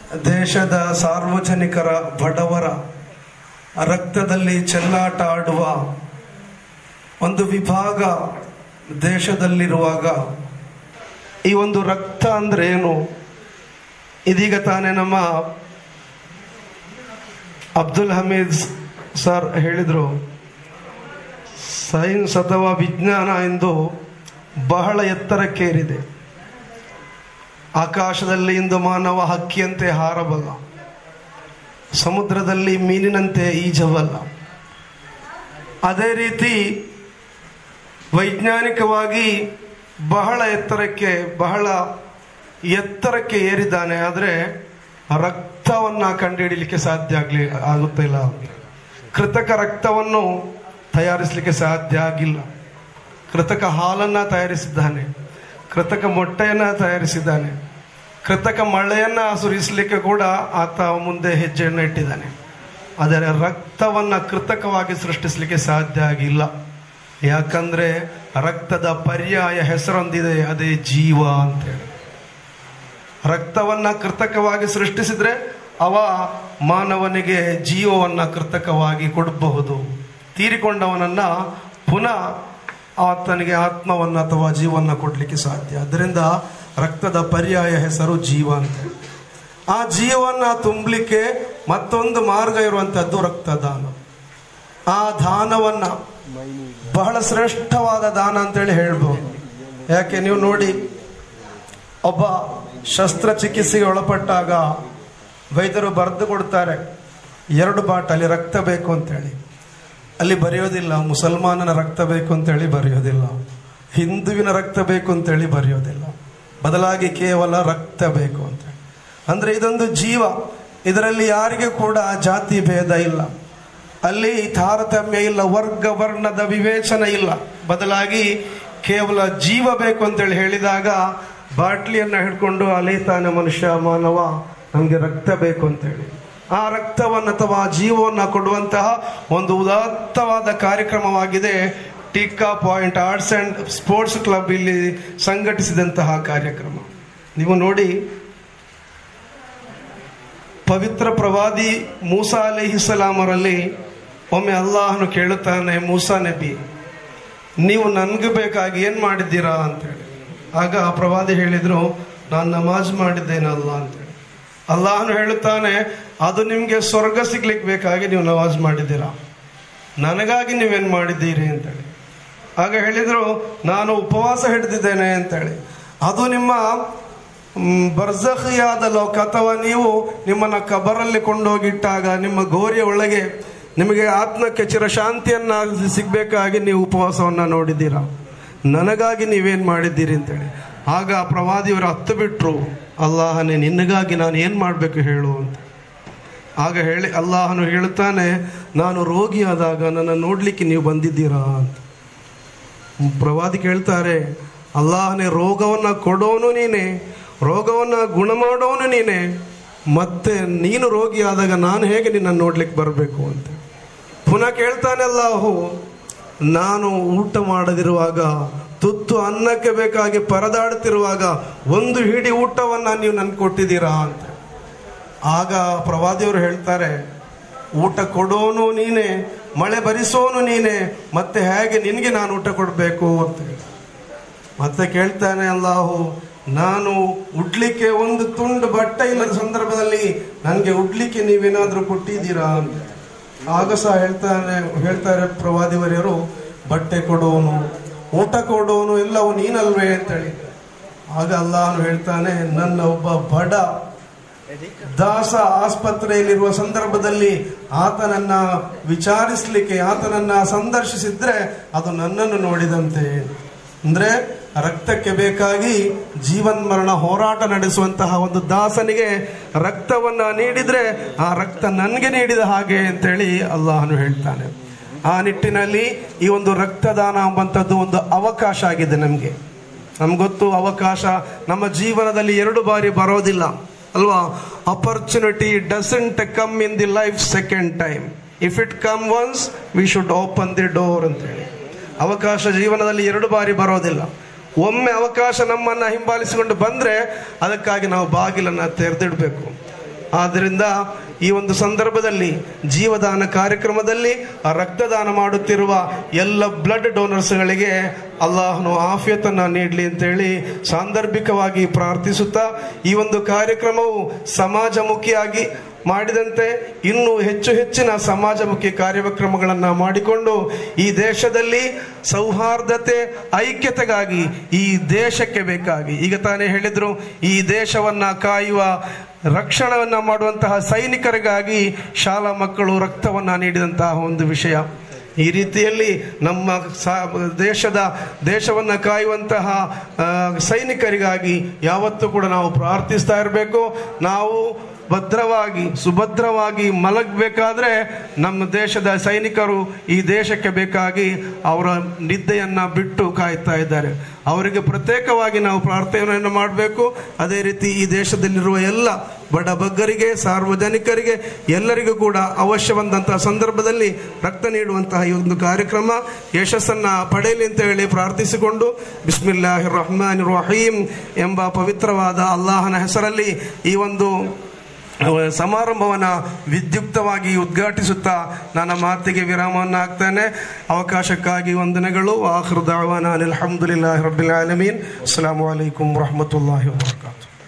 ದೇಶದ ಸಾರ್ವಜನಿಕರ ಬಡವರ ರಕ್ತದಲ್ಲಿ ಚೆಲ್ಲಾಟ ಆಡುವ ಒಂದು ವಿಭಾಗ ದೇಶದಲ್ಲಿರುವಾಗ ಈ ಒಂದು ರಕ್ತ ಅಂದ್ರೆ ಏನು ಇದೀಗ ತಾನೇ ನಮ್ಮ ಅಬ್ದುಲ್ ಹಮೀದ್ ಸರ್ ಹೇಳಿದರು ಸೈನ್ಸ್ ಅಥವಾ ವಿಜ್ಞಾನ ಎಂದು ಬಹಳ ಎತ್ತರಕ್ಕೇರಿದೆ ಆಕಾಶದಲ್ಲಿ ಇಂದು ಮಾನವ ಹಕ್ಕಿಯಂತೆ ಹಾರಬಲ್ಲ ಸಮುದ್ರದಲ್ಲಿ ಮೀನಿನಂತೆ ಈಜಬಲ್ಲ ಅದೇ ರೀತಿ ವೈಜ್ಞಾನಿಕವಾಗಿ ಬಹಳ ಎತ್ತರಕ್ಕೆ ಬಹಳ ಎತ್ತರಕ್ಕೆ ಏರಿದ್ದಾನೆ ಆದರೆ ರಕ್ತವನ್ನ ಕಂಡುಹಿಡಿಯಲಿಕ್ಕೆ ಸಾಧ್ಯ ಆಗ್ಲಿ ಆಗುತ್ತಿಲ್ಲ ಕೃತಕ ರಕ್ತವನ್ನು ತಯಾರಿಸಲಿಕ್ಕೆ ಸಾಧ್ಯ ಆಗಿಲ್ಲ ಕೃತಕ ಹಾಲನ್ನ ತಯಾರಿಸಿದ್ದಾನೆ ಕೃತಕ ಮೊಟ್ಟೆಯನ್ನ ತಯಾರಿಸಿದ್ದಾನೆ ಕೃತಕ ಮಳೆಯನ್ನ ಸುರಿಸಲಿಕ್ಕೆ ಕೂಡ ಆತ ಮುಂದೆ ಹೆಜ್ಜೆಯನ್ನು ಇಟ್ಟಿದ್ದಾನೆ ಆದರೆ ರಕ್ತವನ್ನ ಕೃತಕವಾಗಿ ಸೃಷ್ಟಿಸಲಿಕ್ಕೆ ಸಾಧ್ಯ ಆಗಿಲ್ಲ ಯಾಕಂದ್ರೆ ರಕ್ತದ ಪರ್ಯಾಯ ಹೆಸರೊಂದಿದೆ ಅದೇ ಜೀವ ಅಂತೇಳಿ ರಕ್ತವನ್ನ ಕೃತಕವಾಗಿ ಸೃಷ್ಟಿಸಿದ್ರೆ ಅವ ಮಾನವನಿಗೆ ಜೀವವನ್ನ ಕೃತಕವಾಗಿ ಕೊಡಬಹುದು ತೀರಿಕೊಂಡವನನ್ನ ಪುನಃ ಆತನಿಗೆ ಆತ್ಮವನ್ನ ಅಥವಾ ಜೀವನ್ನ ಕೊಡ್ಲಿಕ್ಕೆ ಸಾಧ್ಯ ಅದರಿಂದ ರಕ್ತದ ಪರ್ಯಾಯ ಹೆಸರು ಜೀವ ಅಂತ ಆ ಜೀವನ್ನ ತುಂಬಲಿಕ್ಕೆ ಮತ್ತೊಂದು ಮಾರ್ಗ ಇರುವಂತದ್ದು ರಕ್ತದಾನ ಆ ದಾನವನ್ನ ಬಹಳ ಶ್ರೇಷ್ಠವಾದ ದಾನ ಅಂತೇಳಿ ಹೇಳ್ಬೋದು ಯಾಕೆ ನೀವು ನೋಡಿ ಒಬ್ಬ ಶಸ್ತ್ರಚಿಕಿತ್ಸೆಗೆ ಒಳಪಟ್ಟಾಗ ವೈದ್ಯರು ಬರೆದು ಕೊಡ್ತಾರೆ ಎರಡು ಬಾಟಲಿ ರಕ್ತ ಬೇಕು ಅಂತೇಳಿ ಅಲ್ಲಿ ಬರೆಯೋದಿಲ್ಲ ಮುಸಲ್ಮಾನನ ರಕ್ತ ಬೇಕು ಅಂತೇಳಿ ಬರೆಯೋದಿಲ್ಲ ಹಿಂದುವಿನ ರಕ್ತ ಬೇಕು ಅಂತೇಳಿ ಬರೆಯೋದಿಲ್ಲ ಬದಲಾಗಿ ಕೇವಲ ರಕ್ತ ಬೇಕು ಅಂತೇಳಿ ಅಂದ್ರೆ ಇದೊಂದು ಜೀವ ಇದರಲ್ಲಿ ಯಾರಿಗೆ ಕೂಡ ಜಾತಿ ಭೇದ ಇಲ್ಲ ಅಲ್ಲಿ ತಾರತಮ್ಯ ಇಲ್ಲ ವರ್ಗ ವರ್ಣದ ವಿವೇಚನೆ ಇಲ್ಲ ಬದಲಾಗಿ ಕೇವಲ ಜೀವ ಬೇಕು ಅಂತೇಳಿ ಹೇಳಿದಾಗ ಬಾಟ್ಲಿಯನ್ನ ಹಿಡ್ಕೊಂಡು ಅಲೇತಾನೆ ಮನುಷ್ಯ ಮಾನವ ನಮಗೆ ರಕ್ತ ಬೇಕು ಅಂತೇಳಿ ಆ ರಕ್ತವನ್ನು ಅಥವಾ ಜೀವವನ್ನು ಕೊಡುವಂತಹ ಒಂದು ಉದಾತ್ತವಾದ ಕಾರ್ಯಕ್ರಮವಾಗಿದೆ ಟೀಕಾ point arts and sports club ಇಲ್ಲಿ ಸಂಘಟಿಸಿದಂತಹ ಕಾರ್ಯಕ್ರಮ ನೀವು ನೋಡಿ ಪವಿತ್ರ ಪ್ರವಾದಿ ಮೂಸಾ ಅಲಿಹಿಸಲಾಮರಲ್ಲಿ ಒಮ್ಮೆ ಅಲ್ಲಾಹನು ಕೇಳುತ್ತಾನೆ ಮೂಸಾ ನಬಿ ನೀವು ನನ್ಗೆ ಬೇಕಾಗಿ ಏನ್ ಮಾಡಿದ್ದೀರಾ ಅಂತೇಳಿ ಆಗ ಆ ಪ್ರವಾದಿ ಹೇಳಿದ್ರು ನಾನು ನಮಾಜ್ ಮಾಡಿದ್ದೇನಲ್ಲ ಅಂತೇಳಿ ಅಲ್ಲಾಹನು ಹೇಳುತ್ತಾನೆ ಅದು ನಿಮ್ಗೆ ಸ್ವರ್ಗ ಸಿಗ್ಲಿಕ್ಕೆ ಬೇಕಾಗಿ ನೀವು ನಮಾಜ್ ಮಾಡಿದ್ದೀರಾ ನನಗಾಗಿ ನೀವೇನ್ ಮಾಡಿದ್ದೀರಿ ಅಂತೇಳಿ ಆಗ ಹೇಳಿದ್ರು ನಾನು ಉಪವಾಸ ಹಿಡಿದಿದ್ದೇನೆ ಅಂತೇಳಿ ಅದು ನಿಮ್ಮ ಮ್, ಬರ್ಜಖಿಯಾದ ಲೋಕ ಅಥವಾ ನೀವು ನಿಮ್ಮನ್ನ ಕಬರಲ್ಲಿ ಕೊಂಡೋಗಿಟ್ಟಾಗ ನಿಮ್ಮ ಗೋರಿಯ ಒಳಗೆ ನಿಮಗೆ ಆತ್ಮಕ್ಕೆ ಚಿರಶಾಂತಿಯನ್ನ ಸಿಗ್ಬೇಕಾಗಿ ನೀವು ಉಪವಾಸವನ್ನ ನೋಡಿದ್ದೀರಾ ನನಗಾಗಿ ನೀವೇನ್ ಮಾಡಿದ್ದೀರಿ ಅಂತೇಳಿ ಆಗ ಆ ಪ್ರವಾದಿಯವರು ಹತ್ತು ಬಿಟ್ರು ಅಲ್ಲಾಹನೇ ನಿನಗಾಗಿ ನಾನು ಏನ್ ಮಾಡ್ಬೇಕು ಹೇಳು ಅಂತ ಆಗ ಹೇಳಿ ಅಲ್ಲಾಹನು ಹೇಳುತ್ತಾನೆ ನಾನು ರೋಗಿಯಾದಾಗ ನನ್ನ ನೋಡ್ಲಿಕ್ಕೆ ನೀವು ಬಂದಿದ್ದೀರಾ ಅಂತ ಪ್ರವಾದಿ ಕೇಳ್ತಾರೆ ಅಲ್ಲಾಹನೇ ರೋಗವನ್ನ ಕೊಡೋನು ನೀನೆ ರೋಗವನ್ನ ಗುಣ ಮಾಡೋನು ನೀನೆ ಮತ್ತೆ ನೀನು ರೋಗಿಯಾದಾಗ ನಾನು ಹೇಗೆ ನಿನ್ನ ನೋಡ್ಲಿಕ್ಕೆ ಬರಬೇಕು ಅಂತ ಪುನಃ ಕೇಳ್ತಾನೆ ಅಲ್ಲಾಹು ನಾನು ಊಟ ಮಾಡದಿರುವಾಗ ತುತ್ತು ಅನ್ನಕ್ಕೆ ಬೇಕಾಗಿ ಪರದಾಡುತ್ತಿರುವಾಗ ಒಂದು ಹಿಡಿ ಊಟವನ್ನ ನೀವು ನನ್ಗೆ ಕೊಟ್ಟಿದ್ದೀರಾ ಅಂತ ಆಗ ಪ್ರವಾದಿಯವರು ಹೇಳ್ತಾರೆ ಊಟ ಕೊಡೋನು ನೀನೆ ಮಳೆ ಬರಿಸೋನು ನೀನೆ ಮತ್ತೆ ಹೇಗೆ ನಿನಗೆ ನಾನು ಊಟ ಕೊಡಬೇಕು ಅಂತ ಹೇಳಿ. ಮತ್ತೆ ಕೇಳ್ತಾನೆ ಅಲ್ಲಾಹು ನಾನು ಉಡ್ಲಿಕ್ಕೆ ಒಂದು ತುಂಡು ಬಟ್ಟೆ ಇಲ್ಲದ ಸಂದರ್ಭದಲ್ಲಿ ನನಗೆ ಉಡ್ಲಿಕ್ಕೆ ನೀವೇನಾದ್ರೂ ಕೊಟ್ಟಿದ್ದೀರಾ ಅಂತ ಆಗ ಸಹ ಹೇಳ್ತಾನೆ ಹೇಳ್ತಾರೆ ಪ್ರವಾದಿವರ್ಯರು ಬಟ್ಟೆ ಕೊಡೋನು ಊಟ ಕೊಡೋನು ಎಲ್ಲವೂ ನೀನಲ್ವೇ ಅಂತೇಳಿ ಆಗ ಅಲ್ಲಾಹನು ಹೇಳ್ತಾನೆ ನನ್ನ ಒಬ್ಬ ಬಡ ದಾಸ ಆಸ್ಪತ್ರೆಯಲ್ಲಿರುವ ಸಂದರ್ಭದಲ್ಲಿ ಆತನನ್ನ ವಿಚಾರಿಸ್ಲಿಕ್ಕೆ ಆತನನ್ನ ಸಂದರ್ಶಿಸಿದ್ರೆ ಅದು ನನ್ನನ್ನು ನೋಡಿದಂತೆ ಅಂದ್ರೆ ರಕ್ತಕ್ಕೆ ಬೇಕಾಗಿ ಜೀವನ್ ಮರಣ ಹೋರಾಟ ನಡೆಸುವಂತಹ ಒಂದು ದಾಸನಿಗೆ ರಕ್ತವನ್ನ ನೀಡಿದ್ರೆ ಆ ರಕ್ತ ನನಗೆ ನೀಡಿದ ಹಾಗೆ ಅಂತೇಳಿ ಅಲ್ಲಾಹನು ಹೇಳ್ತಾನೆ ಆ ನಿಟ್ಟಿನಲ್ಲಿ ಈ ಒಂದು ರಕ್ತದಾನ ಎಂಬಂಥದ್ದು ಒಂದು ಅವಕಾಶ ಆಗಿದೆ ನಮಗೆ ನಮ್ಗೊತ್ತು ಅವಕಾಶ ನಮ್ಮ ಜೀವನದಲ್ಲಿ ಎರಡು ಬಾರಿ ಬರೋದಿಲ್ಲ ಅಲ್ವಾ opportunity doesn't come in the life second time if it come once we should open the door ಅಂತೇಳಿ ಅವಕಾಶ ಜೀವನದಲ್ಲಿ ಎರಡು ಬಾರಿ ಬರೋದಿಲ್ಲ ಒಮ್ಮೆ ಅವಕಾಶ ನಮ್ಮನ್ನ ಹಿಂಬಾಲಿಸಿಕೊಂಡು ಬಂದ್ರೆ ಅದಕ್ಕಾಗಿ ನಾವು ಬಾಗಿಲನ್ನ ತೆರೆದಿಡ್ಬೇಕು ಆದ್ದರಿಂದ ಈ ಒಂದು ಸಂದರ್ಭದಲ್ಲಿ ಜೀವದಾನ ಕಾರ್ಯಕ್ರಮದಲ್ಲಿ ಆ ರಕ್ತದಾನ ಮಾಡುತ್ತಿರುವ ಎಲ್ಲ ಬ್ಲಡ್ ಡೋನರ್ಸ್ಗಳಿಗೆ ಅಲ್ಲಾಹನು ಆಫಿಯತನ್ನ ನೀಡಲಿ ಅಂತೇಳಿ ಸಾಂದರ್ಭಿಕವಾಗಿ ಪ್ರಾರ್ಥಿಸುತ್ತಾ ಈ ಒಂದು ಕಾರ್ಯಕ್ರಮವು ಸಮಾಜಮುಖಿಯಾಗಿ ಮಾಡಿದಂತೆ ಇನ್ನೂ ಹೆಚ್ಚು ಹೆಚ್ಚಿನ ಸಮಾಜಮುಖಿ ಕಾರ್ಯಕ್ರಮಗಳನ್ನು ಮಾಡಿಕೊಂಡು ಈ ದೇಶದಲ್ಲಿ ಸೌಹಾರ್ದತೆ ಐಕ್ಯತೆಗಾಗಿ ಈ ದೇಶಕ್ಕೆ ಬೇಕಾಗಿ ಈಗ ತಾನೇ ಹೇಳಿದ್ರು ಈ ದೇಶವನ್ನ ಕಾಯುವ ರಕ್ಷಣವನ್ನ ಮಾಡುವಂತಹ ಸೈನಿಕರಿಗಾಗಿ ಶಾಲಾ ಮಕ್ಕಳು ರಕ್ತವನ್ನ ನೀಡಿದಂತಹ ಒಂದು ವಿಷಯ ಈ ರೀತಿಯಲ್ಲಿ ನಮ್ಮ ಸಾ- ದೇಶದ ದೇಶವನ್ನು ಕಾಯುವಂತಹ ಆ, ಸೈನಿಕರಿಗಾಗಿ ಯಾವತ್ತೂ ಕೂಡ ನಾವು ಪ್ರಾರ್ಥಿಸ್ತಾ ಇರಬೇಕು ನಾವು ಭದ್ರವಾಗಿ ಸುಭದ್ರವಾಗಿ ಮಲಗಬೇಕಾದ್ರೆ ನಮ್ಮ ದೇಶದ ಸೈನಿಕರು ಈ ದೇಶಕ್ಕೆ ಬೇಕಾಗಿ ಅವರ ನಿದ್ದೆಯನ್ನ ಬಿಟ್ಟು ಕಾಯ್ತಾ ಇದ್ದಾರೆ ಅವರಿಗೆ ಪ್ರತ್ಯೇಕವಾಗಿ ನಾವು ಪ್ರಾರ್ಥನೆಯನ್ನು ಮಾಡಬೇಕು ಅದೇ ರೀತಿ ಈ ದೇಶದಲ್ಲಿರುವ ಎಲ್ಲ ಬಡಬಗ್ಗರಿಗೆ ಸಾರ್ವಜನಿಕರಿಗೆ ಎಲ್ಲರಿಗೂ ಕೂಡ ಅವಶ್ಯ ಬಂದಂತಹ ಸಂದರ್ಭದಲ್ಲಿ ರಕ್ತ ನೀಡುವಂತಹ ಈ ಒಂದು ಕಾರ್ಯಕ್ರಮ ಯಶಸ್ಸನ್ನ ಪಡೆಯಲಿ ಅಂತ ಹೇಳಿ ಪ್ರಾರ್ಥಿಸಿಕೊಂಡು ಬಿಸ್ಮಿಲ್ಲಾಹಿ ರಹಮಾನ್ ರಹೀಂ ಎಂಬ ಪವಿತ್ರವಾದ ಅಲ್ಲಾಹನ ಹೆಸರಲ್ಲಿ ಈ ಒಂದು ಸಮಾರಂಭವನ್ನ ವಿದ್ಯುಕ್ತವಾಗಿ ಉದ್ಘಾಟಿಸುತ್ತಾ ನನ್ನ ಮಾತಿಗೆ ವಿರಾಮವನ್ನು ಹಾಕ್ತೇನೆ ಅವಕಾಶಕ್ಕಾಗಿ ವಂದನೆಗಳು ಆಖಿರ್ ದಾವಾನ ಅಲ್ಹಮ್ದುಲಿಲ್ಲಾಹಿ ರಬ್ಬಿಲ್ ಆಲಮೀನ್ ಅಸ್ಸಲಾಮು ಅಲೈಕುಂ ವರಹಮತುಲ್ಲಾಹಿ ವಬರಕಾತು